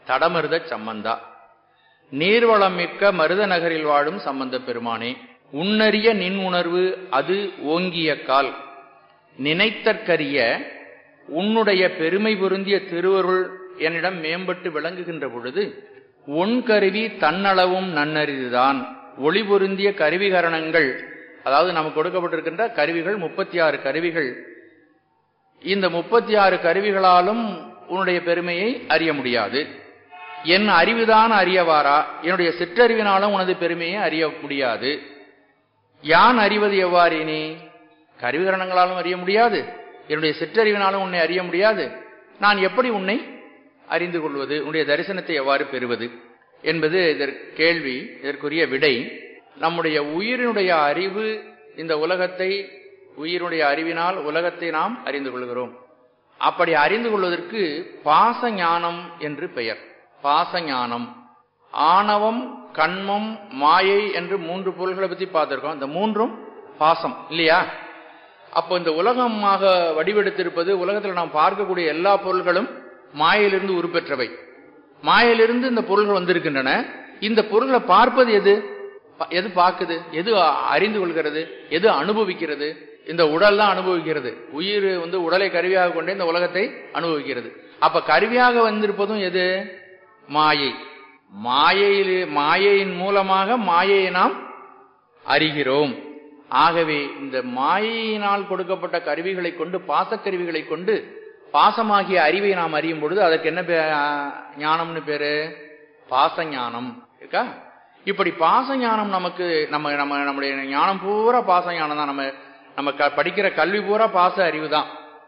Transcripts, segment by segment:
தடமருத சம்பந்தா நீர்வளம் மிக்க மருத நகரில் வாழும் சம்பந்த பெருமானே உன்னறிய நின் உணர்வு அது ஓங்கிய கால் நினைத்தற்கரிய உன்னுடைய பெருமை பொருந்திய திருவருள் என்னிடம் மேம்பட்டு விளங்குகின்ற பொழுது ஒன் கருவி தன்னளவும் நன்னறிதுதான் ஒளி பொருந்திய கருவிகரணங்கள் அதாவது நமக்கு கொடுக்கப்பட்டிருக்கின்ற கருவிகள் முப்பத்தி ஆறு கருவிகள் இந்த முப்பத்தி ஆறு கருவிகளாலும் உன்னுடைய பெருமையை அறிய முடியாது என் அறிவுதான் அறியவாரா என்னுடைய சிற்றறிவினாலும் உனது பெருமையை அறிய முடியாது யான் அறிவது எவ்வாறு இனி கருவிகரணங்களாலும் அறிய முடியாது என்னுடைய சிற்றறிவினாலும் உன்னை அறிய முடியாது நான் எப்படி உன்னை அறிந்து கொள்வது உன்னுடைய தரிசனத்தை எவ்வாறு பெறுவது என்பது இதற்கு கேள்வி இதற்குரிய விடை நம்முடைய உயிரினுடைய அறிவு இந்த உலகத்தை உயிருடைய அறிவினால் உலகத்தை நாம் அறிந்து கொள்கிறோம் அப்படி அறிந்து கொள்வதற்கு பாச ஞானம் என்று பெயர் பாச ஞானம் ஆணவம் கண்மம் மாயை என்று மூன்று பொருள்களை பத்தி பார்த்திருக்கோம் இந்த மூன்றும் பாசம் இல்லையா அப்போ இந்த உலகமாக வடிவெடுத்திருப்பது உலகத்தில் நாம் பார்க்கக்கூடிய எல்லா பொருள்களும் மாயையிலிருந்து உருப்பெற்றவை மாயையிலிருந்து இந்த பொருள்கள் வந்திருக்கின்றன இந்த பொருள்களை பார்ப்பது எது ப- எது பார்க்குது எது அறிந்து கொள்கிறது எது அனுபவிக்கிறது இந்த உடல் தான் அனுபவிக்கிறது உயிர் வந்து உடலை கருவியாக கொண்டே இந்த உலகத்தை அனுபவிக்கிறது அப்ப கருவியாக வந்திருப்பதும் எது மாயை மாயையில் மாயையின் மூலமாக மாயையை நாம் அறிகிறோம் ஆகவே இந்த மாயையினால் கொடுக்கப்பட்ட கருவிகளை கொண்டு பாசக்கருவிகளை கொண்டு பாசமாகிய அறிவை நாம் அறியும் பொழுது அதற்கு என்ன பே- ஞானம்னு பேரு பாச ஞானம் இருக்கா இப்படி பாச ஞானம் நமக்கு நம்ம நம்ம நம்முடைய ஞானம் பூரா பாச ஞானம் தான் நம்ம நம்ம க- படிக்கிற கல்வி பூரா பாச அறிவு தான்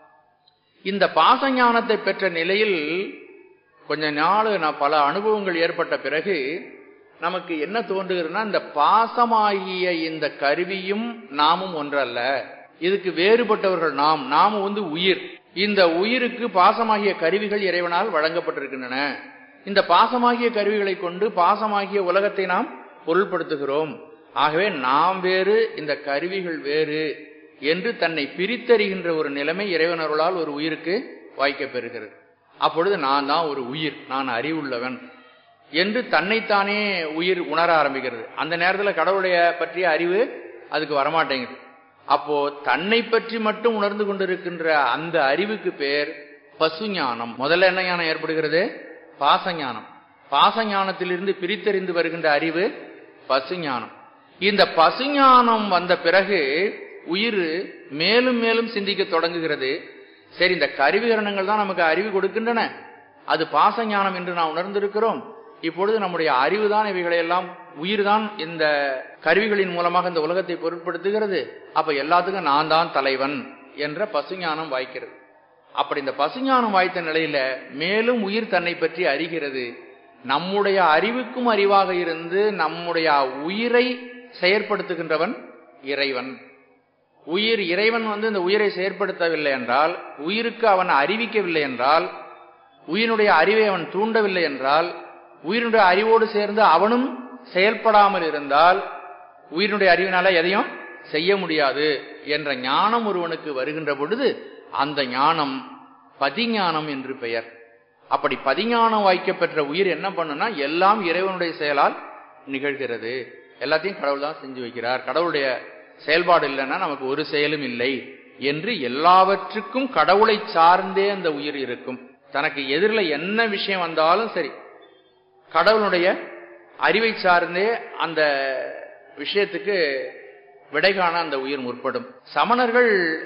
இந்த பாச ஞானத்தை பெற்ற நிலையில் கொஞ்ச நாள் நான் பல அனுபவங்கள் ஏற்பட்ட பிறகு நமக்கு என்ன தோன்றுகிறதுனா இந்த பாசமாகிய இந்த கருவியும் நாமும் ஒன்றல்ல இதுக்கு வேறுபட்டவர்கள் நாம் நாம் வந்து உயிர் இந்த உயிருக்கு பாசமாகிய கருவிகள் இறைவனால் வழங்கப்பட்டிருக்கின்றன இந்த பாசமாகிய கருவிகளை கொண்டு பாசமாகிய உலகத்தை நாம் பொருள்படுத்துகிறோம் ஆகவே நாம் வேறு இந்த கருவிகள் வேறு என்று தன்னை பிரித்தறிகின்ற ஒரு நிலைமை இறைவனருளால் ஒரு உயிருக்கு வாய்க்கப் பெறுகிறது அப்பொழுது நான் தான் ஒரு உயிர் நான் அறிவுள்ளவன் என்று தன்னைத்தானே உயிர் உணர ஆரம்பிக்கிறது அந்த நேரத்தில் கடவுளுடைய பற்றிய அறிவு அதுக்கு வரமாட்டேங்குது அப்போ தன்னை பற்றி மட்டும் உணர்ந்து கொண்டிருக்கின்ற அந்த அறிவுக்கு பேர் பசு ஞானம் முதல்ல என்ன ஞானம் ஏற்படுகிறது பாச ஞானம் பாச ஞானத்திலிருந்து பிரித்தறிந்து வருகின்ற அறிவு பசு ஞானம் இந்த பசு ஞானம் வந்த பிறகு உயிர் மேலும் மேலும் சிந்திக்க தொடங்குகிறது சரி இந்த கருவிகரணங்கள் தான் நமக்கு அறிவு கொடுக்கின்றன அது பாச ஞானம் என்று நாம் உணர்ந்திருக்கிறோம் இப்பொழுது நம்முடைய அறிவு தான் இவைகளை எல்லாம் உயிர் தான் இந்த கருவிகளின் மூலமாக இந்த உலகத்தை பொருட்படுத்துகிறது அப்ப எல்லாத்துக்கும் நான் தான் தலைவன் என்ற பசுஞானம் வாய்க்கிறது அப்படி இந்த பசுஞானம் வாய்த்த நிலையில மேலும் உயிர் தன்னை பற்றி அறிகிறது நம்முடைய அறிவுக்கும் அறிவாக இருந்து நம்முடைய உயிரை செயற்படுத்துகின்றவன் இறைவன் உயிர் இறைவன் வந்து இந்த உயிரை செயற்படுத்தவில்லை என்றால் உயிருக்கு அவன் அறிவிக்கவில்லை என்றால் உயிரினுடைய அறிவை அவன் தூண்டவில்லை என்றால் உயிரினுடைய அறிவோடு சேர்ந்து அவனும் செயல்படாமல் இருந்தால் உயிரினுடைய அறிவினால எதையும் செய்ய முடியாது என்ற ஞானம் ஒருவனுக்கு வருகின்ற பொழுது அந்த ஞானம் பதிஞானம் என்று பெயர் அப்படி பதிஞானம் வாய்க்கப்பெற்ற உயிர் என்ன பண்ணுனா எல்லாம் இறைவனுடைய செயலால் நிகழ்கிறது எல்லாத்தையும் கடவுள் தான் செஞ்சு வைக்கிறார் கடவுளுடைய செயல்பாடு இல்லைன்னா நமக்கு ஒரு செயலும் இல்லை என்று எல்லாவற்றுக்கும் கடவுளை சார்ந்தே அந்த உயிர் இருக்கும் தனக்கு எதிரில் என்ன விஷயம் வந்தாலும் சரி கடவுளுடைய அறிவை சார்ந்தே அந்த விஷயத்துக்கு விடை காண அந்த உயிர் முற்படும் சமணர்கள்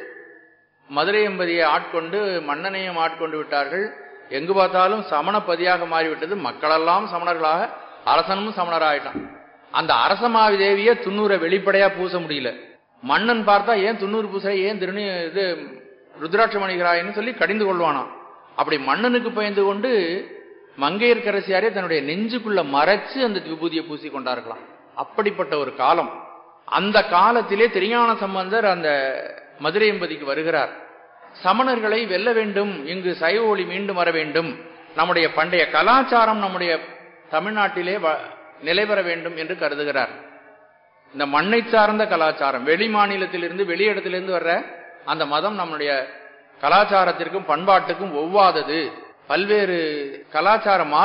மதுரை எம்பதியை ஆட்கொண்டு மன்னனையும் ஆட்கொண்டு விட்டார்கள் எங்கு பார்த்தாலும் சமணப்பதியாக மாறிவிட்டது மக்களெல்லாம் சமணர்களாக அரசனும் சமணராயிட்டான் அந்த அரசமாவி தேவிய துண்ணூரை வெளிப்படையா பூச முடியல மன்னன் பார்த்தா ஏன் துண்ணூறு பூச ஏன் திருநி இது ருத்ராட்ச மணிகராயன்னு சொல்லி கடிந்து கொள்வானாம் அப்படி மன்னனுக்கு பயந்து கொண்டு மங்கையர்க்கரசியாரே தன்னுடைய நெஞ்சுக்குள்ள மறைச்சு அந்த விபூதியை பூசி கொண்டார்களாம் அப்படிப்பட்ட ஒரு காலம் அந்த காலத்திலே திருஞான சம்பந்தர் அந்த மதுரை எம்பதிக்கு வருகிறார் சமணர்களை வெல்ல வேண்டும் இங்கு சைவ ஒளி மீண்டும் வர வேண்டும் நம்முடைய பண்டைய கலாச்சாரம் நம்முடைய தமிழ்நாட்டிலே வ- நிலை பெற வேண்டும் என்று கருதுகிறார் இந்த மண்ணை சார்ந்த கலாச்சாரம் வெளி மாநிலத்திலிருந்து வெளியிடத்திலிருந்து வர்ற அந்த மதம் நம்முடைய கலாச்சாரத்திற்கும் பண்பாட்டுக்கும் ஒவ்வாதது பல்வேறு கலாச்சார